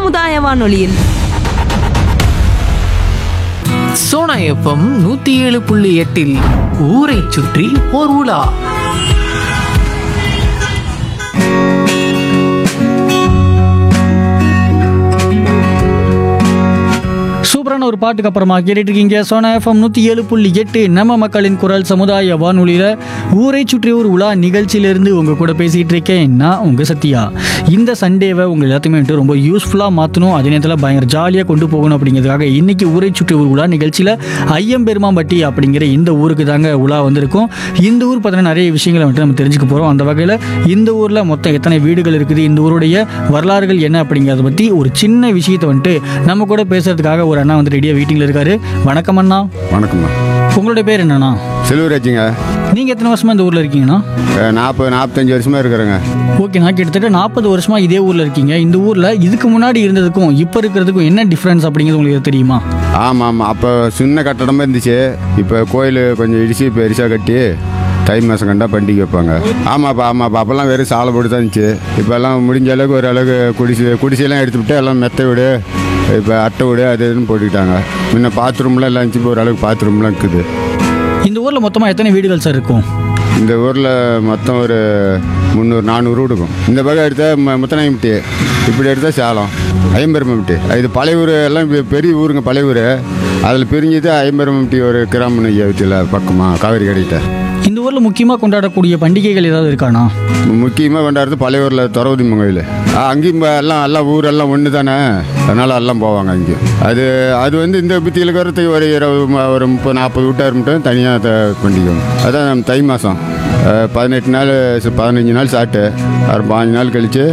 சமுதாய வானொலியில் சோனா எஃப்எம் நூத்தி ஏழு புள்ளி எட்டில் ஊரை சுற்றி ஓர் உலா சூப்பரான ஒரு பாட்டுக்கு அப்புறமா கேட்டுட்டு இருக்கீங்க சோனா எஃப்எம் நூற்றி ஏழு புள்ளி எட்டு நம்ம மக்களின் குரல் சமுதாய வானொலியில் ஊரை சுற்றி ஒரு உலா நிகழ்ச்சியிலேருந்து உங்கள் கூட பேசிகிட்டு இருக்கேன் நான் உங்கள் சத்யா இந்த சண்டேவை உங்கள் எல்லாத்தையுமே வந்துட்டு ரொம்ப யூஸ்ஃபுல்லாக மாற்றணும் அதே நேரத்தில் பயங்கர ஜாலியாக கொண்டு போகணும் அப்படிங்கிறதுக்காக இன்றைக்கி ஊரை சுற்றி ஒரு உலா நிகழ்ச்சியில் ஐயம்பெருமாம்பட்டி அப்படிங்கிற இந்த ஊருக்கு தாங்க உலா வந்திருக்கும் இந்த ஊர் பார்த்தீங்கன்னா நிறைய விஷயங்களை வந்துட்டு நம்ம தெரிஞ்சுக்க போகிறோம் அந்த வகையில் இந்த ஊரில் மொத்தம் எத்தனை வீடுகள் இருக்குது இந்த ஊருடைய வரலாறுகள் என்ன அப்படிங்கிறத பற்றி ஒரு சின்ன விஷயத்தை வந்துட்டு நம்ம கூட பேசுறதுக்காக ஒரு அண்ணா வந்து ரெடியாக வெயிட்டிங்கில் இருக்காரு வணக்கம் அண்ணா வணக்கம்மா உங்களுடைய பேர் என்னண்ணா செல்வராஜுங்க நீங்கள் எத்தனை வருஷமா இந்த ஊரில் இருக்கீங்கண்ணா நாற்பது நாற்பத்தஞ்சு வருஷமா இருக்கிறேங்க ஓகேண்ணா கிட்டத்தட்ட நாற்பது வருஷமா இதே ஊரில் இருக்கீங்க இந்த ஊரில் இதுக்கு முன்னாடி இருந்ததுக்கும் இப்போ இருக்கிறதுக்கும் என்ன டிஃப்ரென்ஸ் அப்படிங்கிறது உங்களுக்கு தெரியுமா ஆமாம் ஆமாம் அப்போ சின்ன கட்டடமாக இருந்துச்சு இப்போ கோயில் கொஞ்சம் இடிச்சு பெருசாக கட்டி தை மாதம் கண்டா பண்டிகை வைப்பாங்க ஆமாப்பா ஆமாப்பா அப்போல்லாம் வெறும் சாலை போட்டு தான் இருந்துச்சு இப்போ எல்லாம் முடிஞ்ச அளவுக்கு ஒரு அளவுக்கு குடிசை குடிசையெல்லாம் எடுத்துவிட்டு எல்லாம் மெத்த வீடு இப்போ அட்டை வீடு அது இதுன்னு போட்டுக்கிட்டாங்க முன்ன பாத்ரூம்லாம் எல்லாம் இருந்துச்சு இப்போ ஓரளவுக்கு பாத்ரூம்லாம் இருக்குது இந்த ஊரில் மொத்தமாக எத்தனை வீடுகள் சார் இருக்கும் இந்த ஊரில் மொத்தம் ஒரு முந்நூறு நானூறு வீடு இருக்கும் இந்த பக்கம் எடுத்தால் ம முத்தநாயம்பட்டி இப்படி எடுத்தால் சேலம் ஐம்பெருமம்பட்டி இது பழைய ஊர் எல்லாம் பெ- பெரிய ஊருங்க பழைய ஊர் அதில் பிரிஞ்சது ஐம்பெருமம்பட்டி ஒரு கிராம நெய்யத்தில் பக்கமாக காவேரி கடைக்கிட்ட இந்த ஊரில் முக்கியமாக கொண்டாடக்கூடிய பண்டிகைகள் ஏதாவது இருக்காண்ணா முக்கியமாக கொண்டாடுறது பழைய ஊரில் திரௌதி கோயில் அங்கேயும் ப- எல்லாம் எல்லாம் ஊரெல்லாம் ஒன்று தானே அதனால் எல்லாம் போவாங்க அங்கேயும் அது அது வந்து இந்த பத்தியில் இருக்கிறது ஒரு இருபது ம- ஒரு முப்பது நாற்பது வீட்டார் மட்டும் தனியாக பண்டிகை அதான் நம்ம தை மாதம் பதினெட்டு நாள் ச- பதினஞ்சு நாள் சாப்பிட்டு ஒரு பாஞ்சு நாள் கழித்து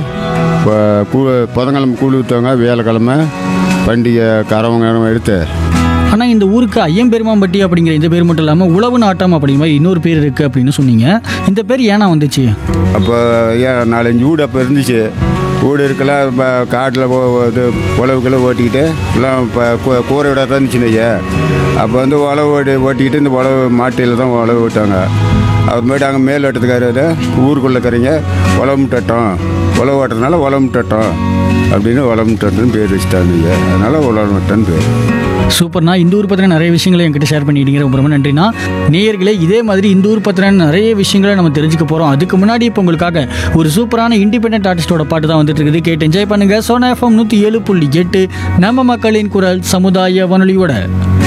கூ புதன்கிழமை கூழ் ஊற்றுவாங்க வியாழக்கிழமை பண்டிகை கரவங்க எடுத்து ஆனால் இந்த ஊருக்கு ஐயம்பெருமாம்பட்டி அப்படிங்கிற இந்த பேர் மட்டும் இல்லாமல் உழவு நாட்டம் அப்படிங்கிற மாதிரி இன்னொரு பேர் இருக்குது அப்படின்னு சொன்னீங்க இந்த பேர் ஏன்னா வந்துச்சு அப்போ ஏன் நாலஞ்சு வீடு அப்போ இருந்துச்சு வீடு இருக்கலாம் இப்போ காட்டில் இது உழவுக்கெல்லாம் ஓட்டிக்கிட்டு எல்லாம் இப்போ கூ- கூரை விட தான் இருந்துச்சுன்னு ஐயா அப்போ வந்து உழவு ஓட்டி ஓட்டிக்கிட்டு இந்த உழவு மாட்டியில் தான் உழவு விட்டாங்க அப்புறமேட்டு அங்கே மேல் ஓட்டத்துக்காரு வந்து ஊருக்குள்ளே இருக்கிறீங்க உழவு முட்டட்டம் உழவு ஓட்டுறதுனால உழவு முட்டட்டம் அப்படின்னு உழவு முட்டட்டுன்னு பேர் வச்சுட்டாங்க ஐயா அதனால் உழவு முட்டன்னு பேர் சூப்பர்ண்ணா இந்த ஊர் பற்றின நிறைய விஷயங்களை என்கிட்ட ஷேர் பண்ணிட்டீங்க ரொம்ப ரொம்ப நன்றிண்ணா நேயர்களே இதே மாதிரி இந்த ஊர் பற்றின நிறைய விஷயங்களை நம்ம தெரிஞ்சுக்க போகிறோம் அதுக்கு முன்னாடி இப்போ உங்களுக்காக ஒரு சூப்பரான இண்டிபெண்டன்ட் ஆர்டிஸ்டோட பாட்டு தான் வந்துட்டு இருக்குது கேட்டு என்ஜாய் பண்ணுங்க சோனா எஃப்எம் நூற்றி ஏழு புள்ளி எட்டு நம்ம மக்களின் குரல் சமுதாய வானொலியோட